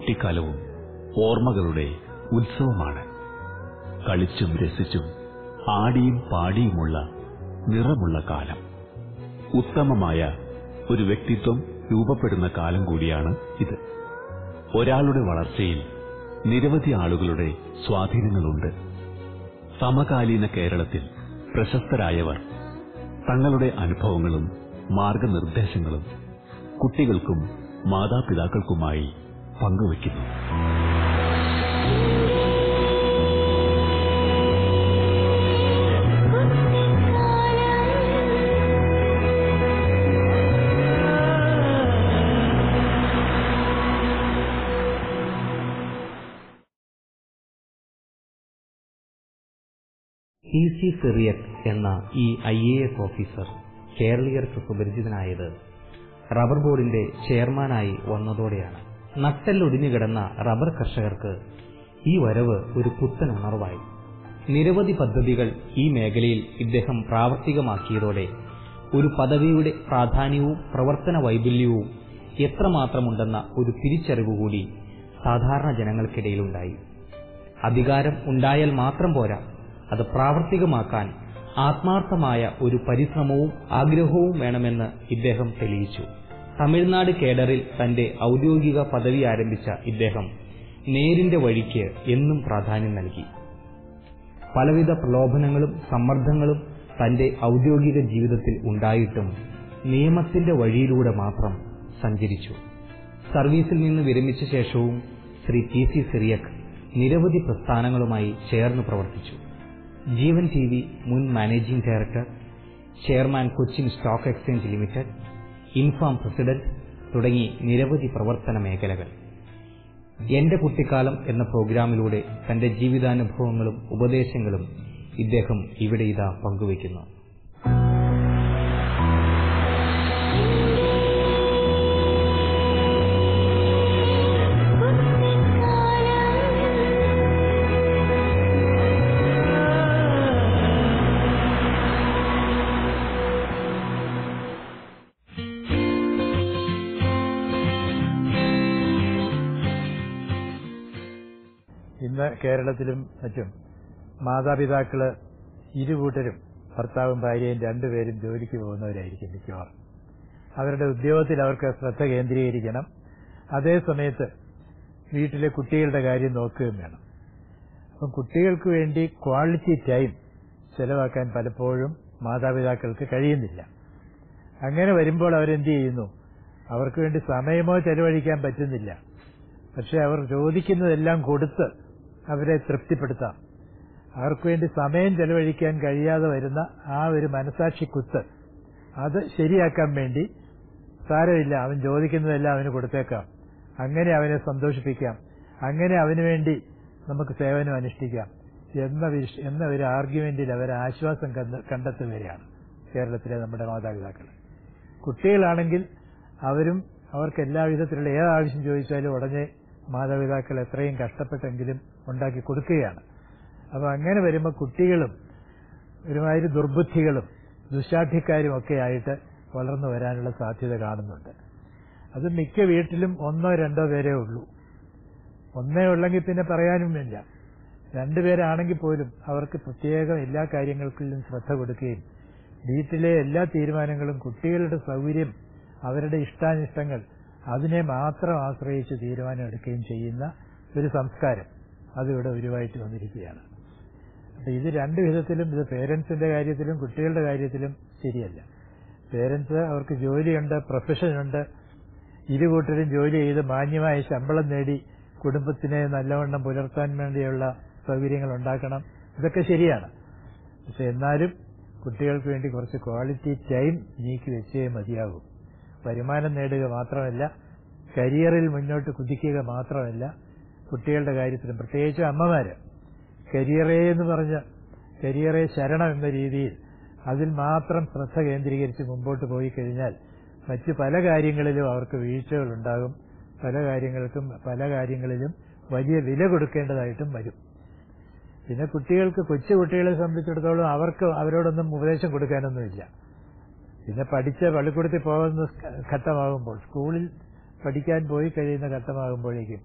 കുട്ടിക്കാലവും ഓർമ്മകളുടെ ഉത്സവമാണ് കളിച്ചും രസിച്ചും ആടിയും പാടിയുമുള്ള നിറമുള്ള കാലം ഉത്തമമായ ഒരു വ്യക്തിത്വം രൂപപ്പെടുന്ന കാലം കൂടിയാണ് ഇത് ഒരാളുടെ വളർച്ചയിൽ നിരവധി ആളുകളുടെ സ്വാധീനങ്ങളുണ്ട് സമകാലീന കേരളത്തിൽ പ്രശസ്തരായവർ തങ്ങളുടെ അനുഭവങ്ങളും മാർഗനിർദ്ദേശങ്ങളും കുട്ടികൾക്കും മാതാപിതാക്കൾക്കുമായി പങ്കുവയ്ക്കുന്നു ഇ സി സിറിയക് എന്ന ഈ ഐ എ എസ് ഓഫീസർ കേരളീയർക്ക് സുപരിചിതനായത് റബ്ബർ ബോർഡിന്റെ ചെയർമാനായി വന്നതോടെയാണ് നട്ടെല്ലൊടിഞ്ഞു കിടന്ന റബ്ബർ കർഷകർക്ക് ഈ വരവ് ഒരു പുത്തൻ ഉണർവായി നിരവധി പദ്ധതികൾ ഈ മേഖലയിൽ ഇദ്ദേഹം പ്രാവർത്തികമാക്കിയതോടെ ഒരു പദവിയുടെ പ്രാധാന്യവും പ്രവർത്തന വൈപുല്യവും എത്രമാത്രമുണ്ടെന്ന ഒരു തിരിച്ചറിവ് കൂടി സാധാരണ ജനങ്ങൾക്കിടയിലുണ്ടായി അധികാരം ഉണ്ടായാൽ മാത്രം പോരാ അത് പ്രാവർത്തികമാക്കാൻ ആത്മാർത്ഥമായ ഒരു പരിശ്രമവും ആഗ്രഹവും വേണമെന്ന് ഇദ്ദേഹം തെളിയിച്ചു തമിഴ്നാട് കേഡറിൽ തന്റെ ഔദ്യോഗിക പദവി ആരംഭിച്ച ഇദ്ദേഹം നേരിന്റെ വഴിക്ക് എന്നും പ്രാധാന്യം നൽകി പലവിധ പ്രലോഭനങ്ങളും സമ്മർദ്ദങ്ങളും തന്റെ ഔദ്യോഗിക ജീവിതത്തിൽ ഉണ്ടായിട്ടും നിയമത്തിന്റെ വഴിയിലൂടെ മാത്രം സഞ്ചരിച്ചു സർവീസിൽ നിന്ന് വിരമിച്ച ശേഷവും ശ്രീ പി സി സിറിയക് നിരവധി പ്രസ്ഥാനങ്ങളുമായി ചേർന്ന് പ്രവർത്തിച്ചു ജീവൻ ടി വി മുൻ managing director chairman Cochin stock exchange limited Infam president തുടങ്ങി നിരവധി പ്രവർത്തന മേഖലകൾ എന്റെ കുട്ടിക്കാലം എന്ന പ്രോഗ്രാമിലൂടെ തന്റെ ജീവിതാനുഭവങ്ങളും ഉപദേശങ്ങളും ഇദ്ദേഹം ഇവിടെ ഇതാ പങ്കുവയ്ക്കുന്നു ഇന്ന് കേരളത്തിലും മറ്റും മാതാപിതാക്കള് ഇരുകൂട്ടരും ഭർത്താവും ഭാര്യയും രണ്ടുപേരും ജോലിക്ക് പോകുന്നവരായിരിക്കും മിക്കവാറും അവരുടെ ഉദ്യോഗത്തിൽ അവർക്ക് ശ്രദ്ധ കേന്ദ്രീകരിക്കണം അതേ സമയത്ത് വീട്ടിലെ കുട്ടികളുടെ കാര്യം നോക്കുകയും വേണം അപ്പം കുട്ടികൾക്ക് വേണ്ടി ക്വാളിറ്റി ടൈം ചെലവാക്കാൻ പലപ്പോഴും മാതാപിതാക്കൾക്ക് കഴിയുന്നില്ല അങ്ങനെ വരുമ്പോൾ അവരെന്ത് ചെയ്യുന്നു അവർക്ക് വേണ്ടി സമയമോ ചെലവഴിക്കാൻ പറ്റുന്നില്ല പക്ഷെ അവർ ചോദിക്കുന്നതെല്ലാം കൊടുത്ത് അവരെ തൃപ്തിപ്പെടുത്താം അവർക്ക് വേണ്ടി സമയം ചെലവഴിക്കാൻ കഴിയാതെ വരുന്ന ആ ഒരു മനസാക്ഷി കുത്ത് അത് ശരിയാക്കാൻ വേണ്ടി സാരമില്ല അവൻ ചോദിക്കുന്നതെല്ലാം അവന് കൊടുത്തേക്കാം അങ്ങനെ അവനെ സന്തോഷിപ്പിക്കാം അങ്ങനെ അവന് വേണ്ടി നമുക്ക് സേവനം അനുഷ്ഠിക്കാം എന്ന വിഷ- എന്ന ഒരു ആർഗ്യുമെന്റിൽ അവർ ആശ്വാസം കണ്ട- കണ്ടെത്തുകയാണ് കേരളത്തിലെ നമ്മുടെ മാതാപിതാക്കൾ കുട്ടികളാണെങ്കിൽ അവരും അവർക്ക് എല്ലാ വിധത്തിലുള്ള ഏത് ആവശ്യം ചോദിച്ചാലും ഉടനെ മാതാപിതാക്കൾ എത്രയും കഷ്ടപ്പെട്ടെങ്കിലും ഉണ്ടാക്കി കൊടുക്കുകയാണ് അപ്പൊ അങ്ങനെ വരുമ്പോൾ കുട്ടികളും ഒരുമാതിരി ദുർബുദ്ധികളും ദുശാഠ്യക്കാരും ഒക്കെ ആയിട്ട് വളർന്നു വരാനുള്ള സാധ്യത കാണുന്നുണ്ട് അത് മിക്ക വീട്ടിലും ഒന്നോ രണ്ടോ പേരേ ഉള്ളൂ ഒന്നേ ഉള്ളെങ്കിൽ പിന്നെ പറയാനും വേണ്ട രണ്ടുപേരാണെങ്കിൽ പോലും അവർക്ക് പ്രത്യേകം എല്ലാ കാര്യങ്ങൾക്കും ശ്രദ്ധ കൊടുക്കുകയും വീട്ടിലെ എല്ലാ തീരുമാനങ്ങളും കുട്ടികളുടെ സൗകര്യം അവരുടെ ഇഷ്ടാനിഷ്ടങ്ങൾ അതിനെ മാത്രം ആശ്രയിച്ച് തീരുമാനം എടുക്കുകയും ചെയ്യുന്ന ഒരു സംസ്കാരം അതിവിടെ ഉരുവായിട്ട് വന്നിരിക്കുകയാണ് അപ്പൊ ഇത് രണ്ട് വിധത്തിലും ഇത് പേരൻസിന്റെ കാര്യത്തിലും കുട്ടികളുടെ കാര്യത്തിലും ശരിയല്ല പേരൻസ് അവർക്ക് ജോലിയുണ്ട് പ്രൊഫഷനുണ്ട് ഇരുകൂട്ടരും ജോലി ചെയ്ത് മാന്യമായ ശമ്പളം നേടി കുടുംബത്തിനെ നല്ലവണ്ണം പുലർത്താൻ വേണ്ടിയുള്ള സൗകര്യങ്ങൾ ഉണ്ടാക്കണം ഇതൊക്കെ ശരിയാണ് പക്ഷെ എന്നാലും കുട്ടികൾക്ക് വേണ്ടി കുറച്ച് ക്വാളിറ്റി ടൈം നീക്കി വെച്ചേ മതിയാകൂ വരുമാനം നേടുക മാത്രമല്ല കരിയറിൽ മുന്നോട്ട് കുതിക്കുക മാത്രമല്ല കുട്ടികളുടെ കാര്യത്തിലും പ്രത്യേകിച്ച് അമ്മമാര് കരിയറേ എന്ന് പറഞ്ഞ കരിയറെ ശരണം എന്ന രീതിയിൽ അതിൽ മാത്രം ശ്രദ്ധ കേന്ദ്രീകരിച്ച് മുമ്പോട്ട് പോയി കഴിഞ്ഞാൽ മറ്റ് പല കാര്യങ്ങളിലും അവർക്ക് വീഴ്ചകൾ ഉണ്ടാകും പല കാര്യങ്ങൾക്കും പല കാര്യങ്ങളിലും വലിയ വില കൊടുക്കേണ്ടതായിട്ടും വരും പിന്നെ കുട്ടികൾക്ക് കൊച്ചു കുട്ടികളെ സംബന്ധിച്ചിടത്തോളം അവർക്ക് അവരോടൊന്നും ഉപദേശം കൊടുക്കാനൊന്നുമില്ല പിന്നെ പഠിച്ച പള്ളിക്കൂടത്തിൽ പോകുന്ന ഘട്ടമാകുമ്പോൾ സ്കൂളിൽ പഠിക്കാൻ പോയി കഴിയുന്ന ഘട്ടമാകുമ്പോഴേക്കും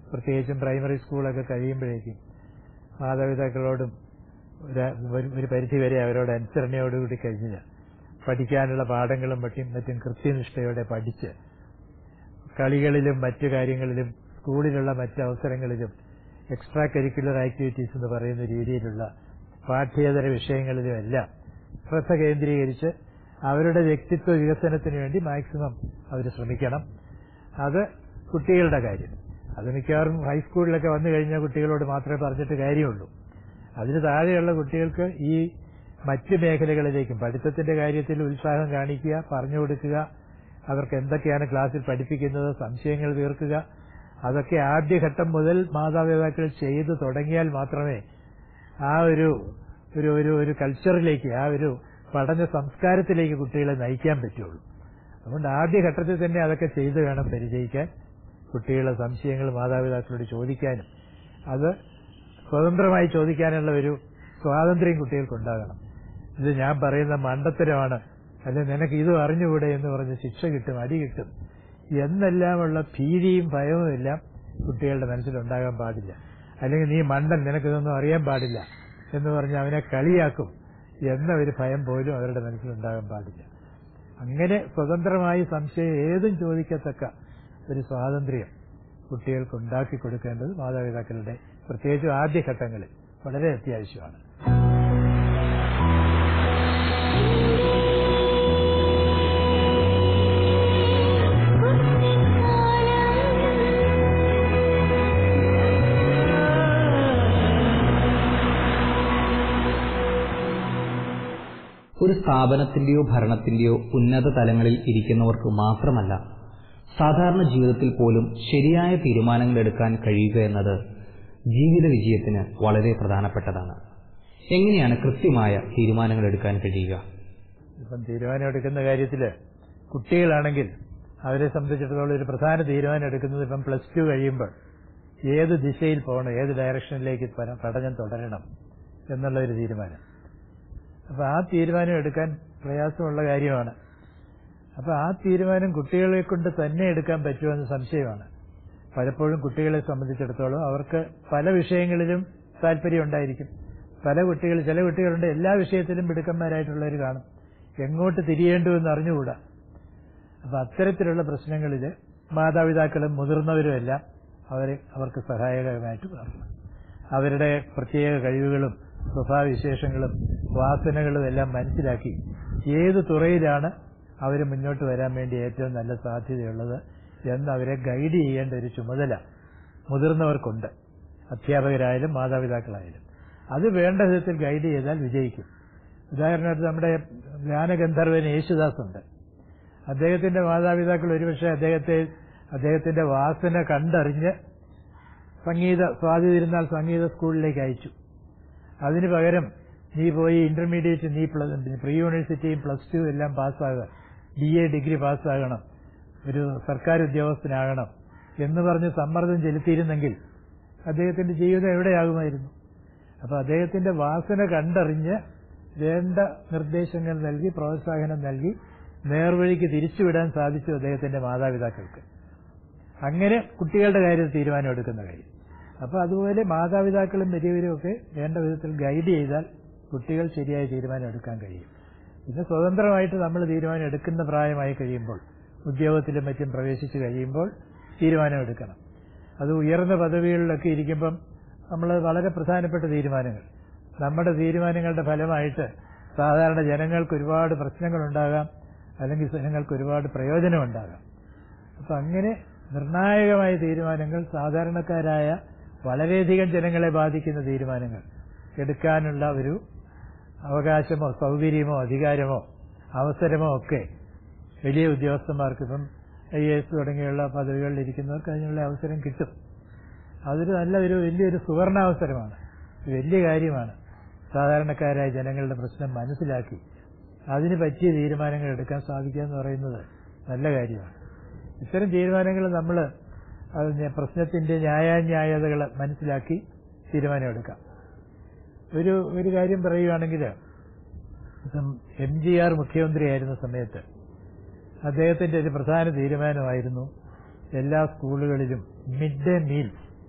പ്രത്യേകിച്ചും പ്രൈമറി സ്കൂളൊക്കെ കഴിയുമ്പോഴേക്കും മാതാപിതാക്കളോടും ഒരു- ഒരു- ഒരു പരിധി വരെ അവരോട് അനുസരണയോടുകൂടി കഴിഞ്ഞ് പഠിക്കാനുള്ള പാഠങ്ങളും മറ്റും മറ്റും കൃത്യനിഷ്ഠയോടെ പഠിച്ച് കളികളിലും മറ്റു കാര്യങ്ങളിലും സ്കൂളിലുള്ള മറ്റ് അവസരങ്ങളിലും എക്സ്ട്രാ കരിക്കുലർ ആക്ടിവിറ്റീസ് എന്ന് പറയുന്ന രീതിയിലുള്ള പാഠ്യേതര വിഷയങ്ങളിലുമെല്ലാം ശ്രദ്ധ കേന്ദ്രീകരിച്ച് അവരുടെ വ്യക്തിത്വ വികസനത്തിന് വേണ്ടി മാക്സിമം അവർ ശ്രമിക്കണം അത് കുട്ടികളുടെ കാര്യം അത് മിക്കവാറും ഹൈസ്കൂളിലൊക്കെ വന്നു കഴിഞ്ഞ കുട്ടികളോട് മാത്രമേ പറഞ്ഞിട്ട് കാര്യമുള്ളൂ അതിന് താഴെയുള്ള കുട്ടികൾക്ക് ഈ മറ്റ് മേഖലകളിലേക്കും പഠിത്തത്തിന്റെ കാര്യത്തിൽ ഉത്സാഹം കാണിക്കുക പറഞ്ഞു കൊടുക്കുക അവർക്ക് എന്തൊക്കെയാണ് ക്ലാസ്സിൽ പഠിപ്പിക്കുന്നത് സംശയങ്ങൾ തീർക്കുക അതൊക്കെ ആദ്യഘട്ടം മുതൽ മാതാപിതാക്കൾ ചെയ്തു തുടങ്ങിയാൽ മാത്രമേ ആ ഒരു ഒരു ഒരു ഒരു കൾച്ചറിലേക്ക് ആ ഒരു പഠന സംസ്കാരത്തിലേക്ക് കുട്ടികളെ നയിക്കാൻ പറ്റുള്ളൂ അതുകൊണ്ട് ആദ്യഘട്ടത്തിൽ തന്നെ അതൊക്കെ ചെയ്തു വേണം പരിചയിക്കാൻ കുട്ടികളുടെ സംശയങ്ങൾ മാതാപിതാക്കളോട് ചോദിക്കാനും അത് സ്വതന്ത്രമായി ചോദിക്കാനുള്ള ഒരു സ്വാതന്ത്ര്യം കുട്ടികൾക്കുണ്ടാകണം ഇത് ഞാൻ പറയുന്ന മണ്ടത്തരമാണ് അല്ലെ നിനക്ക് ഇത് അറിഞ്ഞുകൂടെ എന്ന് പറഞ്ഞ് ശിക്ഷ കിട്ടും അടി കിട്ടും എന്നെല്ലാമുള്ള ഭീതിയും ഭയവും എല്ലാം കുട്ടികളുടെ മനസ്സിലുണ്ടാകാൻ പാടില്ല അല്ലെങ്കിൽ നീ മണ്ടൻ നിനക്കിതൊന്നും അറിയാൻ പാടില്ല എന്ന് പറഞ്ഞ് അവനെ കളിയാക്കും എന്ന ഒരു ഭയം പോലും അവരുടെ മനസ്സിലുണ്ടാകാൻ പാടില്ല അങ്ങനെ സ്വതന്ത്രമായി സംശയം ഏതും ചോദിക്കത്തക്ക ഒരു സ്വാതന്ത്ര്യം കുട്ടികൾക്ക് ഉണ്ടാക്കി കൊടുക്കേണ്ടത് മാതാപിതാക്കളുടെ പ്രത്യേകിച്ചും ആദ്യഘട്ടങ്ങളിൽ വളരെ അത്യാവശ്യമാണ് ഒരു സ്ഥാപനത്തിന്റെയോ ഭരണത്തിന്റെയോ ഉന്നത തലങ്ങളിൽ ഇരിക്കുന്നവർക്ക് മാത്രമല്ല സാധാരണ ജീവിതത്തിൽ പോലും ശരിയായ തീരുമാനങ്ങൾ എടുക്കാൻ കഴിയുക എന്നത് ജീവിത വിജയത്തിന് വളരെ പ്രധാനപ്പെട്ടതാണ് എങ്ങനെയാണ് കൃത്യമായ തീരുമാനങ്ങൾ എടുക്കാൻ കഴിയുക ഇപ്പം തീരുമാനമെടുക്കുന്ന കാര്യത്തില് കുട്ടികളാണെങ്കിൽ അവരെ സംബന്ധിച്ചിടത്തോളം ഒരു പ്രധാന തീരുമാനം എടുക്കുന്നത് ഇപ്പം പ്ലസ് ടു കഴിയുമ്പോൾ ഏത് ദിശയിൽ പോകണം ഏത് ഡയറക്ഷനിലേക്ക് പ- പഠനം തുടരണം എന്നുള്ള ഒരു തീരുമാനം അപ്പൊ ആ തീരുമാനം എടുക്കാൻ പ്രയാസമുള്ള കാര്യമാണ് അപ്പൊ ആ തീരുമാനം കുട്ടികളെ കൊണ്ട് തന്നെ എടുക്കാൻ പറ്റുമെന്ന് സംശയമാണ് പലപ്പോഴും കുട്ടികളെ സംബന്ധിച്ചിടത്തോളം അവർക്ക് പല വിഷയങ്ങളിലും താല്പര്യം ഉണ്ടായിരിക്കും പല കുട്ടികൾ ചില കുട്ടികളുണ്ട് എല്ലാ വിഷയത്തിലും മിടുക്കന്മാരായിട്ടുള്ളവർ കാണും എങ്ങോട്ട് തിരിയേണ്ടു എന്ന് അറിഞ്ഞുകൂടാ അപ്പൊ അത്തരത്തിലുള്ള പ്രശ്നങ്ങളിൽ മാതാപിതാക്കളും മുതിർന്നവരും എല്ലാം അവരെ അവർക്ക് സഹായകരമായിട്ട് മാറണം അവരുടെ പ്രത്യേക കഴിവുകളും സ്വഭാവവിശേഷങ്ങളും വാസനകളും എല്ലാം മനസ്സിലാക്കി ഏത് തുറയിലാണ് അവർ മുന്നോട്ട് വരാൻ വേണ്ടി ഏറ്റവും നല്ല സാധ്യതയുള്ളത് എന്ന് അവരെ ഗൈഡ് ചെയ്യേണ്ട ഒരു ചുമതല മുതിർന്നവർക്കുണ്ട് അധ്യാപകരായാലും മാതാപിതാക്കളായാലും അത് വേണ്ട വിധത്തിൽ ഗൈഡ് ചെയ്താൽ വിജയിക്കും ഉദാഹരണത്തിന് നമ്മുടെ ഗാനഗന്ധർവൻ യേശുദാസ് ഉണ്ട് അദ്ദേഹത്തിന്റെ മാതാപിതാക്കൾ ഒരുപക്ഷെ അദ്ദേഹത്തെ അദ്ദേഹത്തിന്റെ വാസന കണ്ടറിഞ്ഞ് സംഗീത സ്വാതി തിരുനാൾ സംഗീത സ്കൂളിലേക്ക് അയച്ചു അതിന് പകരം നീ പോയി ഇന്റർമീഡിയറ്റ് നീ പ്രീ യൂണിവേഴ്സിറ്റിയും പ്ലസ് ടു എല്ലാം പാസ്സാകുക ബി എ ഡിഗ്രി പാസ്സാകണം ഒരു സർക്കാർ ഉദ്യോഗസ്ഥനാകണം എന്ന് പറഞ്ഞ് സമ്മർദ്ദം ചെലുത്തിയിരുന്നെങ്കിൽ അദ്ദേഹത്തിന്റെ ജീവിതം എവിടെയാകുമായിരുന്നു അപ്പൊ അദ്ദേഹത്തിന്റെ വാസന കണ്ടറിഞ്ഞ് വേണ്ട നിർദ്ദേശങ്ങൾ നൽകി പ്രോത്സാഹനം നൽകി നേർവഴിക്ക് തിരിച്ചുവിടാൻ സാധിച്ചു അദ്ദേഹത്തിന്റെ മാതാപിതാക്കൾക്ക് അങ്ങനെ കുട്ടികളുടെ കാര്യത്തിൽ തീരുമാനം എടുക്കുന്ന കാര്യം അപ്പൊ അതുപോലെ മാതാപിതാക്കളും വലിയവരും ഒക്കെ വേണ്ട വിധത്തിൽ ഗൈഡ് ചെയ്താൽ കുട്ടികൾ ശരിയായ തീരുമാനം എടുക്കാൻ കഴിയും പിന്നെ സ്വതന്ത്രമായിട്ട് നമ്മൾ തീരുമാനം എടുക്കുന്ന പ്രായമായി കഴിയുമ്പോൾ ഉദ്യോഗത്തിലും മറ്റും പ്രവേശിച്ചു കഴിയുമ്പോൾ തീരുമാനം എടുക്കണം അത് ഉയർന്ന പദവികളിലൊക്കെ ഇരിക്കുമ്പം നമ്മൾ വളരെ പ്രധാനപ്പെട്ട തീരുമാനങ്ങൾ നമ്മുടെ തീരുമാനങ്ങളുടെ ഫലമായിട്ട് സാധാരണ ജനങ്ങൾക്ക് ഒരുപാട് പ്രശ്നങ്ങളുണ്ടാകാം അല്ലെങ്കിൽ ജനങ്ങൾക്ക് ഒരുപാട് പ്രയോജനമുണ്ടാകാം അപ്പൊ അങ്ങനെ നിർണായകമായ തീരുമാനങ്ങൾ സാധാരണക്കാരായ വളരെയധികം ജനങ്ങളെ ബാധിക്കുന്ന തീരുമാനങ്ങൾ എടുക്കാനുള്ള ഒരു അവകാശമോ സൗകര്യമോ അധികാരമോ അവസരമോ ഒക്കെ വലിയ ഉദ്യോഗസ്ഥന്മാർക്ക് ഇപ്പം ഐ എസ് തുടങ്ങിയുള്ള പദവികളിൽ ഇരിക്കുന്നവർക്ക് അതിനുള്ള അവസരം കിട്ടും അതൊരു നല്ല ഒരു വലിയൊരു സുവർണാവസരമാണ് വലിയ കാര്യമാണ് സാധാരണക്കാരായ ജനങ്ങളുടെ പ്രശ്നം മനസ്സിലാക്കി അതിന് പറ്റിയ തീരുമാനങ്ങൾ എടുക്കാൻ സാധിക്കുക എന്ന് പറയുന്നത് നല്ല കാര്യമാണ് ഇത്തരം തീരുമാനങ്ങൾ നമ്മൾ പ്രശ്നത്തിന്റെ ന്യായാന്യായതകൾ മനസ്സിലാക്കി തീരുമാനമെടുക്കാം ഒരു ഒരു കാര്യം പറയുകയാണെങ്കിൽ ഇപ്പം എം ജി ആർ മുഖ്യമന്ത്രിയായിരുന്ന സമയത്ത് അദ്ദേഹത്തിന്റെ ഒരു പ്രധാന തീരുമാനമായിരുന്നു എല്ലാ സ്കൂളുകളിലും മിഡ് ഡേ മീൽ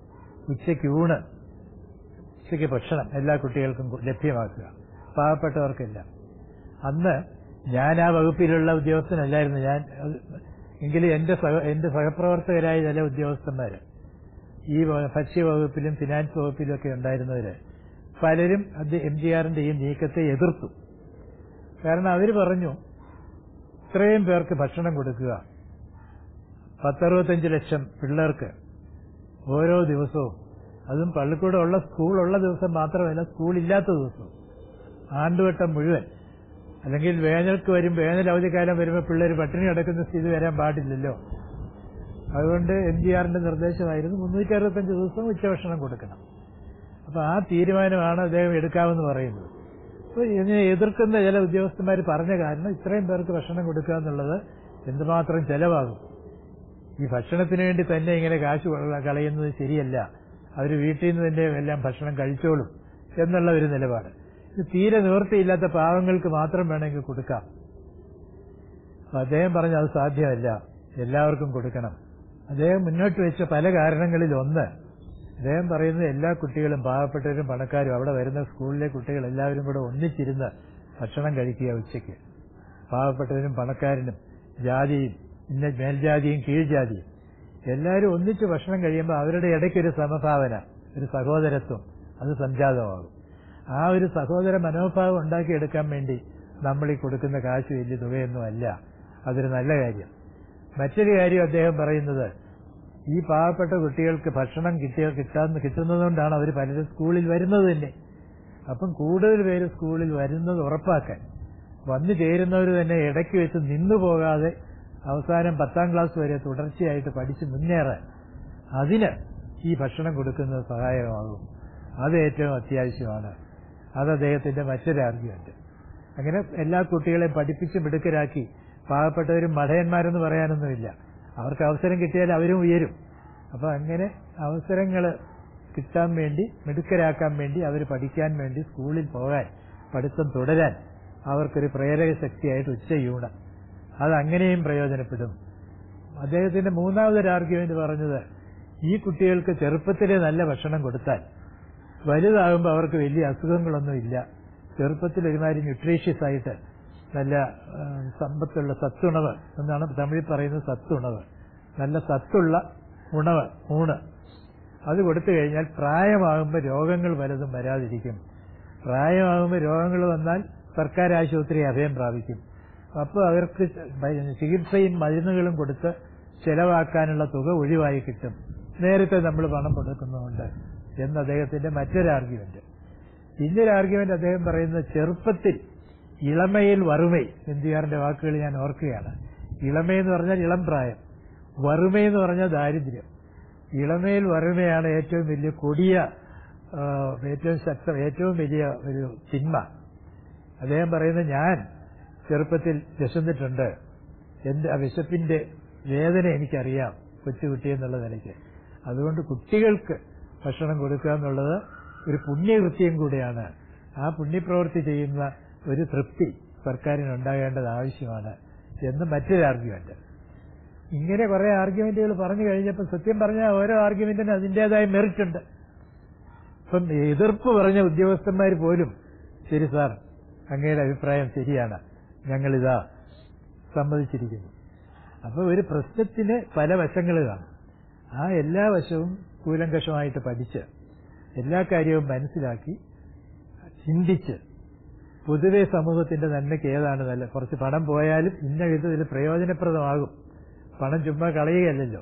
ഉച്ചയ്ക്ക് ഊണ് ഉച്ചയ്ക്ക് ഭക്ഷണം എല്ലാ കുട്ടികൾക്കും ലഭ്യമാക്കുക പാവപ്പെട്ടവർക്കില്ല അന്ന് ഞാൻ ആ വകുപ്പിലുള്ള ഉദ്യോഗസ്ഥനല്ലായിരുന്നു ഞാൻ അത് എങ്കിലും എന്റെ സഹ എന്റെ സഹപ്രവർത്തകരായ ചില ഉദ്യോഗസ്ഥന്മാര് ഈ വ- ഭക്ഷ്യവകുപ്പിലും ഫിനാൻസ് വകുപ്പിലും ഒക്കെ ഉണ്ടായിരുന്നവര് പലരും അത് എം ജി ആറിന്റെ ഈ നീക്കത്തെ എതിർത്തു കാരണം അവര് പറഞ്ഞു ഇത്രയും പേർക്ക് ഭക്ഷണം കൊടുക്കുക പത്തറുപത്തഞ്ച് ലക്ഷം പിള്ളേർക്ക് ഓരോ ദിവസവും അതും പള്ളിക്കൂടം ഉള്ള സ്കൂളുള്ള ദിവസം മാത്രമല്ല സ്കൂളില്ലാത്ത ദിവസവും ആണ്ടുവട്ടം മുഴുവൻ അല്ലെങ്കിൽ വേനൽക്ക് വരും വേനൽ അവധിക്കാലം വരുമ്പോൾ പിള്ളേർ പട്ടിണി കിടക്കുന്ന സ്ഥിതി വരാൻ പാടില്ലല്ലോ അതുകൊണ്ട് എം ജി ആറിന്റെ നിർദ്ദേശമായിരുന്നു മുന്നൂറ്റി അറുപത്തഞ്ച് ദിവസം ഉച്ചഭക്ഷണം കൊടുക്കണം അപ്പൊ ആ തീരുമാനമാണ് അദ്ദേഹം എടുക്കാമെന്ന് പറയുന്നത് അപ്പൊ ഇതിനെ എതിർക്കുന്ന ചില ഉദ്യോഗസ്ഥന്മാർ പറഞ്ഞ കാരണം ഇത്രയും പേർക്ക് ഭക്ഷണം കൊടുക്കുക എന്നുള്ളത് എന്തുമാത്രം ചെലവാകും ഈ ഭക്ഷണത്തിന് വേണ്ടി തന്നെ ഇങ്ങനെ കാശ് കൊള്ള- കളയുന്നത് ശരിയല്ല അവർ വീട്ടിൽ നിന്ന് തന്നെ എല്ലാം ഭക്ഷണം കഴിച്ചോളും എന്നുള്ള ഒരു നിലപാട് ഇത് തീരെ നിവൃത്തിയില്ലാത്ത പാവങ്ങൾക്ക് മാത്രം വേണമെങ്കിൽ കൊടുക്കാം അപ്പൊ അദ്ദേഹം പറഞ്ഞു അത് സാധ്യമല്ല എല്ലാവർക്കും കൊടുക്കണം അദ്ദേഹം മുന്നോട്ട് വെച്ച പല കാരണങ്ങളിൽ ഒന്ന് അദ്ദേഹം പറയുന്നത് എല്ലാ കുട്ടികളും പാവപ്പെട്ടവരും പണക്കാരും അവിടെ വരുന്ന സ്കൂളിലെ കുട്ടികൾ എല്ലാവരും കൂടെ ഒന്നിച്ചിരുന്ന് ഭക്ഷണം കഴിക്കുക ഉച്ചയ്ക്ക് പാവപ്പെട്ടവരും പണക്കാരനും ജാതിയും ഇന്ന മേൽജാതിയും കീഴ്ജാതിയും എല്ലാവരും ഒന്നിച്ച് ഭക്ഷണം കഴിയുമ്പോൾ അവരുടെ ഇടയ്ക്കൊരു സമഭാവന ഒരു സഹോദരത്വം അത് സംജാതമാകും ആ ഒരു സഹോദര മനോഭാവം ഉണ്ടാക്കിയെടുക്കാൻ വേണ്ടി നമ്മൾ ഈ കൊടുക്കുന്ന കാശ് വലിയ തുകയൊന്നും അല്ല അതൊരു നല്ല കാര്യം മറ്റൊരു കാര്യം അദ്ദേഹം പറയുന്നത് ഈ പാവപ്പെട്ട കുട്ടികൾക്ക് ഭക്ഷണം കിട്ടിയ കിട്ടാന്ന് കിട്ടുന്നതുകൊണ്ടാണ് അവർ പലരും സ്കൂളിൽ വരുന്നത് തന്നെ അപ്പം കൂടുതൽ പേര് സ്കൂളിൽ വരുന്നത് ഉറപ്പാക്കാൻ വന്നു ചേരുന്നവർ തന്നെ ഇടയ്ക്ക് വെച്ച് നിന്നു പോകാതെ അവസാനം പത്താം ക്ലാസ് വരെ തുടർച്ചയായിട്ട് പഠിച്ച് മുന്നേറാൻ അതിന് ഈ ഭക്ഷണം കൊടുക്കുന്നത് സഹായകമാകും അത് ഏറ്റവും അത്യാവശ്യമാണ് അത് അദ്ദേഹത്തിന്റെ മറ്റൊരു ആർഗ്യുമെന്റ് അങ്ങനെ എല്ലാ കുട്ടികളെയും പഠിപ്പിച്ച് മിടുക്കരാക്കി പാവപ്പെട്ടവരും മഠയന്മാരെന്ന് പറയാനൊന്നുമില്ല അവർക്ക് അവസരം കിട്ടിയാൽ അവരും ഉയരും അപ്പൊ അങ്ങനെ അവസരങ്ങൾ കിട്ടാൻ വേണ്ടി മിടുക്കരാക്കാൻ വേണ്ടി അവർ പഠിക്കാൻ വേണ്ടി സ്കൂളിൽ പോകാൻ പഠിത്തം തുടരാൻ അവർക്കൊരു പ്രേരക ശക്തിയായിട്ട് ഉച്ചയൂണ് അത് അങ്ങനെയും പ്രയോജനപ്പെടും അദ്ദേഹത്തിന്റെ മൂന്നാമതൊരു ആർഗ്യുമെന്റ് പറഞ്ഞത് ഈ കുട്ടികൾക്ക് ചെറുപ്പത്തിലെ നല്ല ഭക്ഷണം കൊടുത്താൽ വലുതാകുമ്പോൾ അവർക്ക് വലിയ അസുഖങ്ങളൊന്നും ഇല്ല ചെറുപ്പത്തിൽ ഒരുമാതിരി ന്യൂട്രീഷ്യസ് ആയിട്ട് നല്ല ആ, സമ്പത്തുള്ള സത്തുണവ് എന്നാണ് തമിഴിൽ പറയുന്നത് സത്തുണവ് നല്ല സത്തുള്ള ഉണവ് ഊണ് അത് കൊടുത്തു കഴിഞ്ഞാൽ പ്രായമാകുമ്പോൾ രോഗങ്ങൾ പലതും വരാതിരിക്കും പ്രായമാകുമ്പോൾ രോഗങ്ങൾ വന്നാൽ സർക്കാർ ആശുപത്രി അഭയം പ്രാപിക്കും അപ്പോൾ അവർക്ക് ചികിത്സയും മരുന്നുകളും കൊടുത്ത് ചെലവാക്കാനുള്ള തുക ഒഴിവായി കിട്ടും നേരത്തെ നമ്മൾ പണം കൊടുക്കുന്നുണ്ട് എന്ന് അദ്ദേഹത്തിന്റെ മറ്റൊരു ആർഗ്യുമെന്റ് പിന്നൊരു ആർഗ്യുമെന്റ് അദ്ദേഹം പറയുന്നത് ചെറുപ്പത്തിൽ ഇളമയിൽ വറുമൈ എൻജിആറിന്റെ വാക്കുകൾ ഞാൻ ഓർക്കുകയാണ് ഇളമയെന്ന് പറഞ്ഞാൽ ഇളം പ്രായം വറുമയെന്ന് പറഞ്ഞാൽ ദാരിദ്ര്യം ഇളമയിൽ വറുമയാണ് ഏറ്റവും വലിയ കൊടിയ ആ, ഏറ്റവും ശക്തം ഏറ്റവും വലിയ ഒരു തിന്മ അദ്ദേഹം പറയുന്നത് ഞാൻ ചെറുപ്പത്തിൽ വിശന്നിട്ടുണ്ട് എന്റെ ആ വിശപ്പിന്റെ വേദന എനിക്കറിയാം കൊച്ചുകുട്ടി എന്നുള്ള നിലയ്ക്ക് അതുകൊണ്ട് കുട്ടികൾക്ക് ഭക്ഷണം കൊടുക്കുക എന്നുള്ളത് ഒരു പുണ്യകൃത്യം കൂടിയാണ് ആ പുണ്യപ്രവൃത്തി ചെയ്യുന്ന ഒരു തൃപ്തി സർക്കാരിന് ഉണ്ടാകേണ്ടത് ആവശ്യമാണ് എന്ന് മറ്റൊരു ആർഗ്യുമെന്റ് ഇങ്ങനെ കുറെ ആർഗ്യുമെന്റുകൾ പറഞ്ഞു കഴിഞ്ഞപ്പോൾ സത്യം പറഞ്ഞാൽ ഓരോ ആർഗ്യുമെന്റിനും അതിന്റേതായ മെറിറ്റ് ഉണ്ട് ഇപ്പം എതിർപ്പ് പറഞ്ഞ ഉദ്യോഗസ്ഥന്മാർ പോലും ശരി സാർ അങ്ങയുടെ അഭിപ്രായം ശരിയാണ് ഞങ്ങളിതാ സമ്മതിച്ചിരിക്കുന്നു അപ്പൊ ഒരു പ്രശ്നത്തിന് പല വശങ്ങൾ കാണും ആ എല്ലാ വശവും കൂലങ്കഷമായിട്ട് പഠിച്ച് എല്ലാ കാര്യവും മനസ്സിലാക്കി ചിന്തിച്ച് പൊതുവെ സമൂഹത്തിന്റെ നന്മയ്ക്ക് ഏതാണ് നല്ല കുറച്ച് പണം പോയാലും ഇന്ന വിധത്തിൽ പ്രയോജനപ്രദമാകും പണം ചുമ്മാ കളയുകയല്ലല്ലോ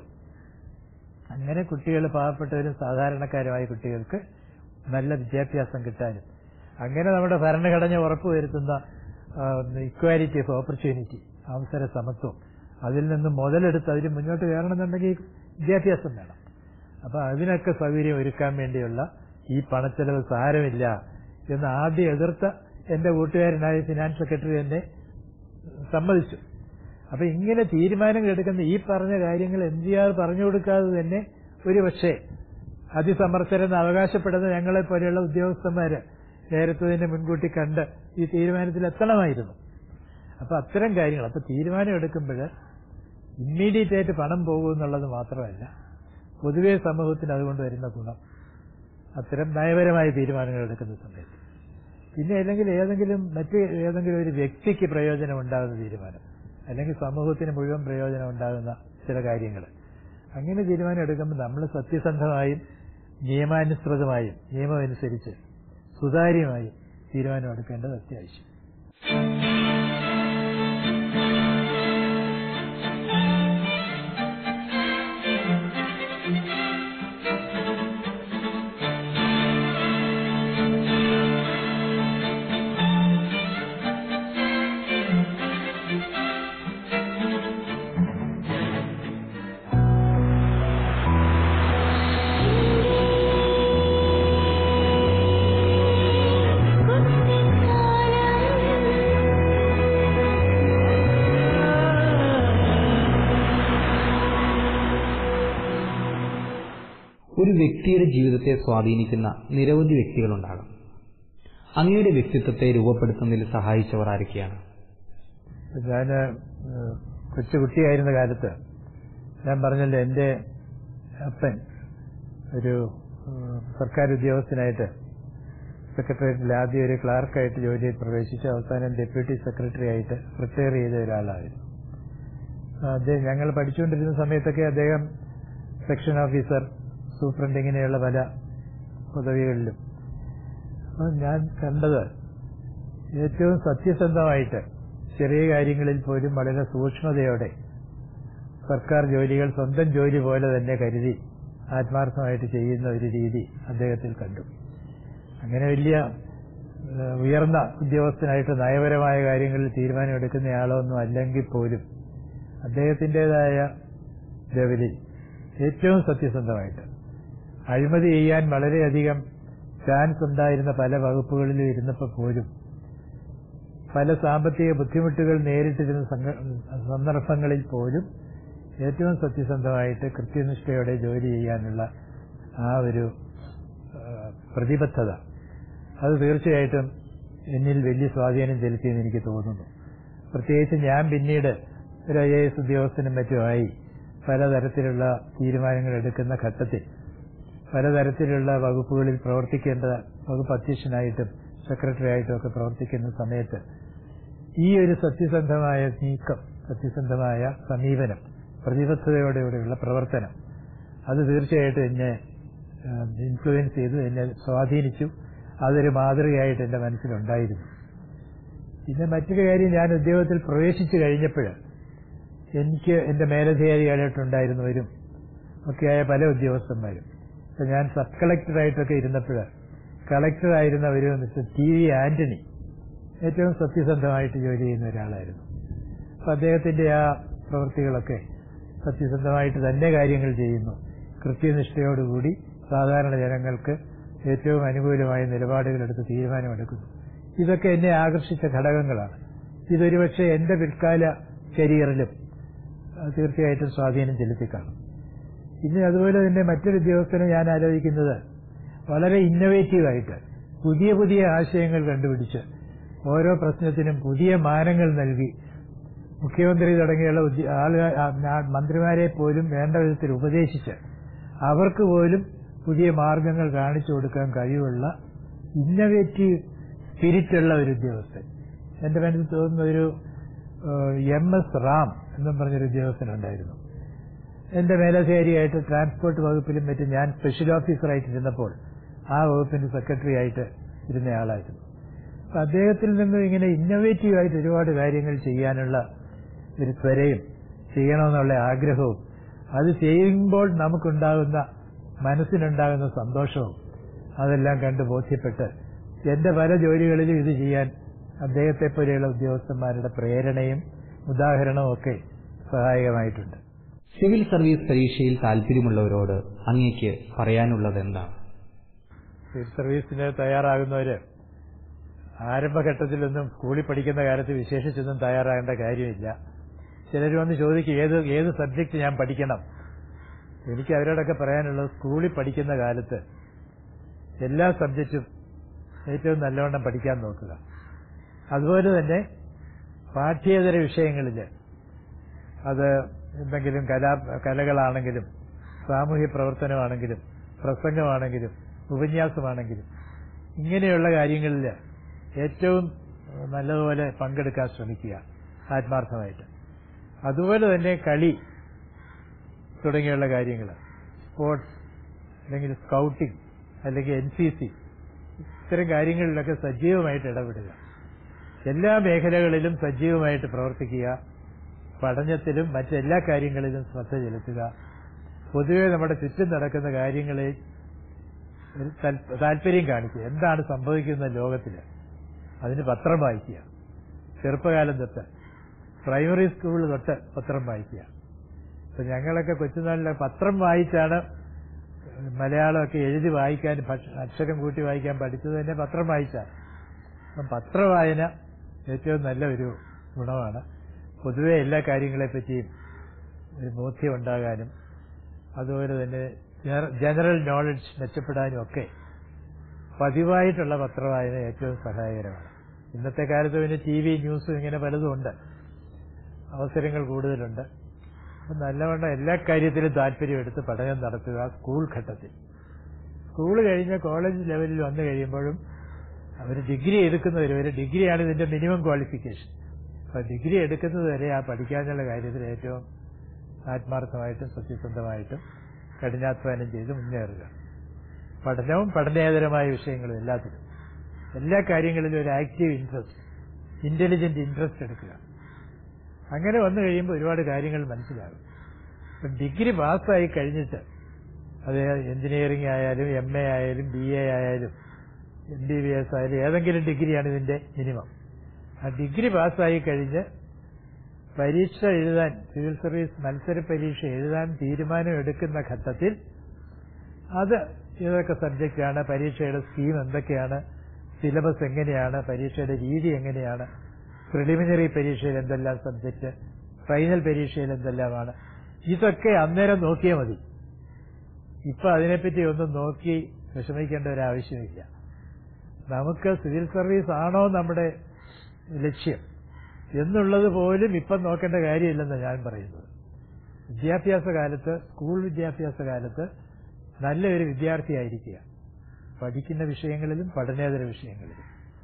അങ്ങനെ കുട്ടികൾ പാവപ്പെട്ടവരും സാധാരണക്കാരുമായ കുട്ടികൾക്ക് നല്ല വിദ്യാഭ്യാസം കിട്ടാനും അങ്ങനെ നമ്മുടെ ഭരണഘടന ഉറപ്പുവരുത്തുന്ന ഇക്വാലിറ്റി ഓഫ് ഓപ്പർച്യൂണിറ്റി അവസര സമത്വം അതിൽ നിന്ന് മുതലെടുത്ത് അതിന് മുന്നോട്ട് കയറണമെന്നുണ്ടെങ്കിൽ വിദ്യാഭ്യാസം വേണം അപ്പൊ അതിനൊക്കെ സൗകര്യം ഒരുക്കാൻ വേണ്ടിയുള്ള ഈ പണച്ചെലവ് സാരമില്ല എന്ന് ആദ്യം എതിർത്ത എന്റെ കൂട്ടുകാരനായ ഫിനാൻസ് സെക്രട്ടറി തന്നെ സമ്മതിച്ചു അപ്പൊ ഇങ്ങനെ തീരുമാനങ്ങൾ എടുക്കുന്ന ഈ പറഞ്ഞ കാര്യങ്ങൾ എം ജി ആർ പറഞ്ഞു കൊടുക്കാതെ തന്നെ ഒരു പക്ഷേ അതിസമർത്ഥരെന്ന് അവകാശപ്പെടുന്ന ഞങ്ങളെ പോലെയുള്ള ഉദ്യോഗസ്ഥന്മാര് നേരത്തെ തന്നെ മുൻകൂട്ടി കണ്ട് ഈ തീരുമാനത്തിൽ എത്തണമായിരുന്നു അപ്പൊ അത്തരം കാര്യങ്ങൾ അപ്പൊ തീരുമാനം എടുക്കുമ്പോൾ ഇമ്മീഡിയറ്റ് ആയിട്ട് പണം പോകും എന്നുള്ളത് മാത്രമല്ല പൊതുവെ സമൂഹത്തിന് അതുകൊണ്ട് വരുന്ന ഗുണം അത്തരം നയപരമായ തീരുമാനങ്ങൾ എടുക്കുന്ന സമയത്ത് പിന്നെ അല്ലെങ്കിൽ ഏതെങ്കിലും മറ്റ് ഏതെങ്കിലും ഒരു വ്യക്തിക്ക് പ്രയോജനം ഉണ്ടാകുന്ന തീരുമാനം അല്ലെങ്കിൽ സമൂഹത്തിന് മുഴുവൻ പ്രയോജനം ഉണ്ടാകുന്ന ചില കാര്യങ്ങൾ അങ്ങനെ തീരുമാനം എടുക്കുമ്പോൾ നമ്മൾ സത്യസന്ധമായും നിയമാനുസൃതമായും നിയമമനുസരിച്ച് സുതാര്യമായും തീരുമാനം എടുക്കേണ്ടത് അത്യാവശ്യം ഒരു വ്യക്തിയുടെ ജീവിതത്തെ സ്വാധീനിക്കുന്ന നിരവധി വ്യക്തികളുണ്ടാകാം അങ്ങയുടെ വ്യക്തിത്വത്തെ രൂപപ്പെടുത്തുന്നതിൽ സഹായിച്ചവർ ആരൊക്കെയാണ് ഞാൻ കൊച്ചുകുട്ടിയായിരുന്ന കാലത്ത് ഞാൻ പറഞ്ഞല്ലോ എൻ്റെ അപ്പൻ ഒരു ഏഹ്, സർക്കാർ ഉദ്യോഗസ്ഥനായിട്ട് സെക്രട്ടേറിയറ്റിൽ ആദ്യം ഒരു ക്ലാർക്കായിട്ട് ജോലിയിൽ പ്രവേശിച്ച് അവസാനം ഡെപ്യൂട്ടി സെക്രട്ടറി ആയിട്ട് റിട്ടയർ ചെയ്ത ഒരാളായിരുന്നു അദ്ദേഹം ഞങ്ങൾ പഠിച്ചുകൊണ്ടിരുന്ന സമയത്തൊക്കെ അദ്ദേഹം സെക്ഷൻ ഓഫീസർ സൂപ്രണ്ട് ഇങ്ങനെയുള്ള പല പദവികളിലും അപ്പോൾ ഞാൻ കണ്ടത് ഏറ്റവും സത്യസന്ധമായിട്ട് ചെറിയ കാര്യങ്ങളിൽ പോലും വളരെ സൂക്ഷ്മതയോടെ സർക്കാർ ജോലികൾ സ്വന്തം ജോലി പോലെ തന്നെ കരുതി ആത്മാർത്ഥമായിട്ട് ചെയ്യുന്ന ഒരു രീതി അദ്ദേഹത്തിൽ കണ്ടു അങ്ങനെ വലിയ ഏഹ്, ഉയർന്ന ഉദ്യോഗസ്ഥനായിട്ട് നയപരമായ കാര്യങ്ങളിൽ തീരുമാനമെടുക്കുന്നയാളൊന്നും അല്ലെങ്കിൽ പോലും അദ്ദേഹത്തിൻ്റെതായ ലെവലിൽ ഏറ്റവും സത്യസന്ധമായിട്ട് അഴിമതി ചെയ്യാൻ വളരെയധികം ചാൻസ് ഉണ്ടായിരുന്ന പല വകുപ്പുകളിലും ഇരുന്നപ്പോൾ പോലും പല സാമ്പത്തിക ബുദ്ധിമുട്ടുകൾ നേരിട്ടിരുന്ന സംഘ- സന്ദർഭങ്ങളിൽ പോലും ഏറ്റവും സത്യസന്ധമായിട്ട് കൃത്യനിഷ്ഠയോടെ ജോലി ചെയ്യാനുള്ള ആ ഒരു ആ, പ്രതിബദ്ധത അത് തീർച്ചയായിട്ടും എന്നിൽ വലിയ സ്വാധീനം ചെലുത്തിയെന്ന് എനിക്ക് തോന്നുന്നു പ്രത്യേകിച്ച് ഞാൻ പിന്നീട് ഒരു ഐ എ എസ് ഉദ്യോഗസ്ഥനും മറ്റുമായി പലതരത്തിലുള്ള തീരുമാനങ്ങൾ എടുക്കുന്ന ഘട്ടത്തിൽ പലതരത്തിലുള്ള വകുപ്പുകളിൽ പ്രവർത്തിക്കേണ്ട വകുപ്പ് അധ്യക്ഷനായിട്ടും സെക്രട്ടറി ആയിട്ടും ഒക്കെ പ്രവർത്തിക്കുന്ന സമയത്ത് ഈ ഒരു സത്യസന്ധമായ നീക്കം സത്യസന്ധമായ സമീപനം പ്രതിബദ്ധതയോടെയുള്ള പ്രവർത്തനം അത് തീർച്ചയായിട്ടും എന്നെ ഇൻഫ്ലുവൻസ് ചെയ്തു എന്നെ സ്വാധീനിച്ചു അതൊരു മാതൃകയായിട്ട് എന്റെ മനസ്സിലുണ്ടായിരുന്നു പിന്നെ മറ്റൊരു കാര്യം ഞാൻ ഉദ്യോഗത്തിൽ പ്രവേശിച്ചു കഴിഞ്ഞപ്പോൾ എനിക്ക് എന്റെ മേലധികാരികളായിട്ടുണ്ടായിരുന്നവരും ഒക്കെയായ പല ഉദ്യോഗസ്ഥന്മാരും ഇപ്പൊ ഞാൻ സബ് കളക്ടറായിട്ടൊക്കെ ഇരുന്നപ്പോൾ കളക്ടറായിരുന്ന ഒരു മിസ്റ്റർ ടി വി ആന്റണി ഏറ്റവും സത്യസന്ധമായിട്ട് ജോലി ചെയ്യുന്ന ഒരാളായിരുന്നു അപ്പൊ അദ്ദേഹത്തിന്റെ ആ പ്രവൃത്തികളൊക്കെ സത്യസന്ധമായിട്ട് തന്നെ കാര്യങ്ങൾ ചെയ്യുന്നു കൃത്യനിഷ്ഠയോടുകൂടി സാധാരണ ജനങ്ങൾക്ക് ഏറ്റവും അനുകൂലമായ നിലപാടുകളെടുത്ത് തീരുമാനമെടുക്കുന്നു ഇതൊക്കെ എന്നെ ആകർഷിച്ച ഘടകങ്ങളാണ് ഇതൊരുപക്ഷെ എന്റെ പിൽക്കാല കരിയറിലും അഹ് തീർച്ചയായിട്ടും സ്വാധീനം ചെലുത്തിക്കാണും ഇനി അതുപോലെ തന്നെ മറ്റൊരു ഉദ്യോഗസ്ഥനെ ഞാൻ ആലോചിക്കുന്നത് വളരെ ഇന്നോവേറ്റീവായിട്ട് പുതിയ പുതിയ ആശയങ്ങൾ കണ്ടുപിടിച്ച് ഓരോ പ്രശ്നത്തിനും പുതിയ മാനങ്ങൾ നൽകി മുഖ്യമന്ത്രി തുടങ്ങിയുള്ള ഉദ്യ- ആളുകൾ ആ, നാ- മന്ത്രിമാരെ പോലും വേണ്ട വിധത്തിൽ ഉപദേശിച്ച് അവർക്ക് പോലും പുതിയ മാർഗങ്ങൾ കാണിച്ചു കൊടുക്കാൻ കഴിവുള്ള ഇന്നവേറ്റീവ് സ്പിരിറ്റുള്ള ഒരു ഉദ്യോഗസ്ഥൻ എന്റെ മനസ്സിൽ തോന്നുന്ന ഒരു എം എസ് റാം എന്നും പറഞ്ഞൊരു ഉദ്യോഗസ്ഥനുണ്ടായിരുന്നു എന്റെ മേലധികാരിയായിട്ട് ട്രാൻസ്പോർട്ട് വകുപ്പിലും മറ്റും ഞാൻ സ്പെഷ്യൽ ഓഫീസറായിട്ട് ഇരുന്നപ്പോൾ ആ വകുപ്പിന്റെ സെക്രട്ടറി ആയിട്ട് ഇരുന്നയാളായിരുന്നു അപ്പൊ അദ്ദേഹത്തിൽ നിന്നും ഇങ്ങനെ ഇന്നോവേറ്റീവ് ആയിട്ട് ഒരുപാട് കാര്യങ്ങൾ ചെയ്യാനുള്ള ഒരു ത്വരയും ചെയ്യണമെന്നുള്ള ആഗ്രഹവും അത് ചെയ്യുമ്പോൾ നമുക്കുണ്ടാകുന്ന മനസ്സിനുണ്ടാകുന്ന സന്തോഷവും അതെല്ലാം കണ്ട് ബോധ്യപ്പെട്ട് എന്റെ പല ജോലികളിലും ഇത് ചെയ്യാൻ അദ്ദേഹത്തെ പോലെയുള്ള ഉദ്യോഗസ്ഥന്മാരുടെ പ്രേരണയും ഉദാഹരണവും ഒക്കെ സഹായകമായിട്ടുണ്ട് സിവിൽ സർവീസ് പരീക്ഷയിൽ താല്പര്യമുള്ളവരോട് അങ്ങേക്ക് പറയാനുള്ളത് എന്താണ് സിവിൽ സർവീസിന് തയ്യാറാകുന്നവര് ആരംഭഘട്ടത്തിലൊന്നും സ്കൂളിൽ പഠിക്കുന്ന കാലത്ത് വിശേഷിച്ചൊന്നും തയ്യാറാകേണ്ട കാര്യമില്ല ചിലർ വന്ന് ചോദിക്കും ഏത് ഏത് സബ്ജക്ട് ഞാൻ പഠിക്കണം എനിക്ക് അവരോടൊക്കെ പറയാനുള്ളത് സ്കൂളിൽ പഠിക്കുന്ന കാലത്ത് എല്ലാ സബ്ജക്റ്റും ഏറ്റവും നല്ലവണ്ണം പഠിക്കാൻ നോക്കുക അതുപോലെ തന്നെ പാഠ്യേതര വിഷയങ്ങളിൽ അത് എന്തെങ്കിലും കലാ കലകളാണെങ്കിലും സാമൂഹ്യ പ്രവർത്തനമാണെങ്കിലും പ്രസംഗമാണെങ്കിലും ഉപന്യാസമാണെങ്കിലും ഇങ്ങനെയുള്ള കാര്യങ്ങളിൽ ഏറ്റവും നല്ലതുപോലെ പങ്കെടുക്കാൻ ശ്രമിക്കുക ആത്മാർത്ഥമായിട്ട് അതുപോലെ തന്നെ കളി തുടങ്ങിയുള്ള കാര്യങ്ങൾ സ്പോർട്സ് അല്ലെങ്കിൽ സ്കൗട്ടിംഗ് അല്ലെങ്കിൽ എൻ സി സി ഇത്തരം കാര്യങ്ങളിലൊക്കെ സജീവമായിട്ട് ഇടപെടുക എല്ലാ മേഖലകളിലും സജീവമായിട്ട് പ്രവർത്തിക്കുക പഠനത്തിലും മറ്റെല്ലാ കാര്യങ്ങളിലും ശ്രദ്ധ ചെലുത്തുക പൊതുവെ നമ്മുടെ ചുറ്റും നടക്കുന്ന കാര്യങ്ങളിൽ ഒരു താൽ- താല്പര്യം കാണിക്കുക എന്താണ് സംഭവിക്കുന്ന ലോകത്തിൽ അതിന് പത്രം വായിക്കുക ചെറുപ്പകാലം തൊട്ട് പ്രൈമറി സ്കൂൾ തൊട്ട് പത്രം വായിക്കുക ഇപ്പൊ ഞങ്ങളൊക്കെ കൊച്ചുനാളിലെ പത്രം വായിച്ചാണ് മലയാളമൊക്കെ എഴുതി വായിക്കാൻ ഭക്ഷ- അക്ഷരം കൂട്ടി വായിക്കാൻ പഠിച്ചത് തന്നെ പത്രം വായിച്ചാണ് അപ്പം പത്രവായന ഏറ്റവും നല്ല ഒരു ഗുണമാണ് പൊതുവെ എല്ലാ കാര്യങ്ങളെപ്പറ്റിയും ഒരു ബോധ്യം ഉണ്ടാകാനും അതുപോലെ തന്നെ ജന- ജനറൽ നോളജ് മെച്ചപ്പെടാനും ഒക്കെ പതിവായിട്ടുള്ള പത്രവായന ഏറ്റവും സഹായകരമാണ് ഇന്നത്തെ കാലത്ത് പിന്നെ ടി വി ന്യൂസും ഇങ്ങനെ പലതും ഉണ്ട് അവസരങ്ങൾ കൂടുതലുണ്ട് അപ്പം നല്ലവണ്ണം എല്ലാ കാര്യത്തിലും താല്പര്യമെടുത്ത് പഠനം നടത്തുക സ്കൂൾ ഘട്ടത്തിൽ സ്കൂൾ കഴിഞ്ഞ് കോളേജ് ലെവലിൽ വന്നു കഴിയുമ്പോഴും അവർ ഡിഗ്രി എടുക്കുന്നവർ വരെ ഡിഗ്രിയാണ് ഇതിന്റെ മിനിമം ക്വാളിഫിക്കേഷൻ അപ്പൊ ഡിഗ്രി എടുക്കുന്നത് വരെ ആ പഠിക്കാനുള്ള കാര്യത്തിൽ ഏറ്റവും ആത്മാർത്ഥമായിട്ടും സത്യസന്ധമായിട്ടും കഠിനാധ്വാനം ചെയ്ത് മുന്നേറുക പഠനവും പഠനേതരമായ വിഷയങ്ങളും എല്ലാത്തിലും എല്ലാ കാര്യങ്ങളിലും ഒരു ആക്റ്റീവ് ഇൻട്രസ്റ്റ് ഇന്റലിജന്റ് ഇൻട്രസ്റ്റ് എടുക്കുക അങ്ങനെ വന്നു കഴിയുമ്പോൾ ഒരുപാട് കാര്യങ്ങൾ മനസ്സിലാകും ഇപ്പം ഡിഗ്രി പാസ്സായി കഴിഞ്ഞിട്ട് അത് എഞ്ചിനീയറിംഗ് ആയാലും എം എ ആയാലും ബി എ ആയാലും എം ബി ബി എസ് ആയാലും ഏതെങ്കിലും ഡിഗ്രിയാണ് ഇതിന്റെ മിനിമം ആ ഡിഗ്രി പാസ്സായി കഴിഞ്ഞ് പരീക്ഷ എഴുതാൻ സിവിൽ സർവീസ് മത്സര പരീക്ഷ എഴുതാൻ തീരുമാനം എടുക്കുന്ന ഘട്ടത്തിൽ അത് ഏതൊക്കെ സബ്ജക്റ്റാണ് പരീക്ഷയുടെ സ്കീം എന്തൊക്കെയാണ് സിലബസ് എങ്ങനെയാണ് പരീക്ഷയുടെ രീതി എങ്ങനെയാണ് പ്രിലിമിനറി പരീക്ഷയിൽ എന്തെല്ലാം സബ്ജക്റ്റ് ഫൈനൽ പരീക്ഷയിൽ എന്തെല്ലാമാണ് ഇതൊക്കെ അന്നേരം നോക്കിയാൽ മതി ഇപ്പൊ അതിനെപ്പറ്റി ഒന്നും നോക്കി വിഷമിക്കേണ്ട ഒരു ആവശ്യമില്ല നമുക്ക് സിവിൽ സർവീസ് ആണോ നമ്മുടെ ലക്ഷ്യം എന്നുള്ളത് പോലും ഇപ്പം നോക്കേണ്ട കാര്യമില്ലെന്ന് ഞാൻ പറയുന്നത് വിദ്യാഭ്യാസ കാലത്ത് സ്കൂൾ വിദ്യാഭ്യാസ കാലത്ത് നല്ലൊരു വിദ്യാർത്ഥിയായിരിക്കുക പഠിക്കുന്ന വിഷയങ്ങളിലും പഠനേതര വിഷയങ്ങളിലും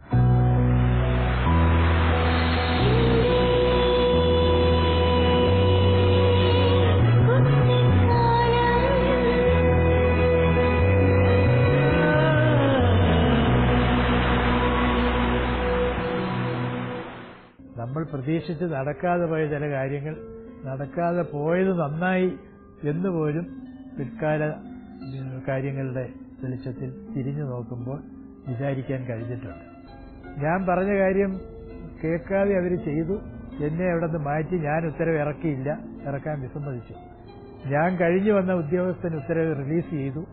നമ്മൾ പ്രതീക്ഷിച്ച് നടക്കാതെ പോയ ചില കാര്യങ്ങൾ നടക്കാതെ പോയത് നന്നായി എന്ന് പോലും പിൽക്കാല ഉം, കാര്യങ്ങളുടെ വെളിച്ചത്തിൽ തിരിഞ്ഞു നോക്കുമ്പോൾ വിചാരിക്കാൻ കഴിഞ്ഞിട്ടുണ്ട് ഞാൻ പറഞ്ഞ കാര്യം കേൾക്കാതെ അവർ ചെയ്തു എന്നെ അവിടെ നിന്ന് മാറ്റി ഞാൻ ഉത്തരവ് ഇറക്കിയില്ല ഇറക്കാൻ വിസമ്മതിച്ചു ഞാൻ കഴിഞ്ഞു വന്ന ഉദ്യോഗസ്ഥൻ ഉത്തരവ് റിലീസ് ചെയ്തു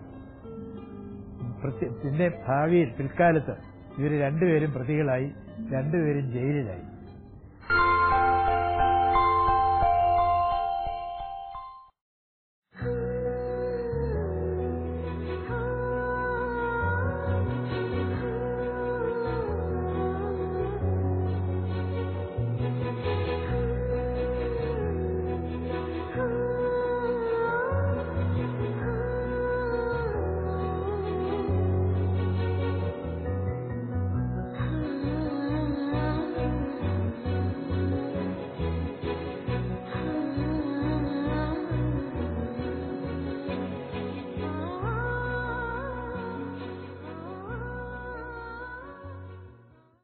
പ്രത്യ- പിന്നെ ഭാവിയിൽ പിൽക്കാലത്ത് ഇവർ രണ്ടുപേരും പ്രതികളായി രണ്ടുപേരും ജയിലിലായി